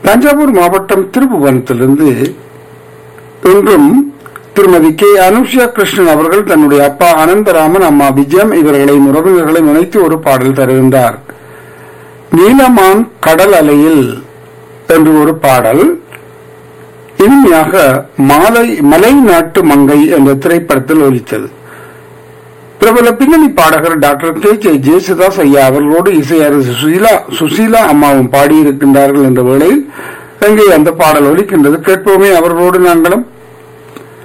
தஞ்சாவூர் மாவட்டம் திருப்புவனத்திலிருந்து இன்றும் திருமதி கே அனுஷா கிருஷ்ணன் அவர்கள் தன்னுடைய அப்பா அனந்தராமன் அம்மா விஜயம் இவர்களை உறவினர்களை நினைத்து ஒரு பாடல் தருகின்றார் நீலமான் கடல் அலையில் என்று ஒரு பாடல் இனிமையாக மாலை மலை நாட்டு மங்கை என்ற திரைப்படத்தில் ஒலித்தது பிரபல பின்னணி பாடகர் டாக்டர் கே ஜே ஜேசுதாஸ் ஐயா அவர்களோடு இசையரசு சுசீலா சுசீலா அம்மாவும் பாடியிருக்கின்றார்கள் என்ற வேளையில் அங்கே அந்த பாடல் ஒலிக்கின்றது கேட்போமே அவர்களோடு நாங்களும்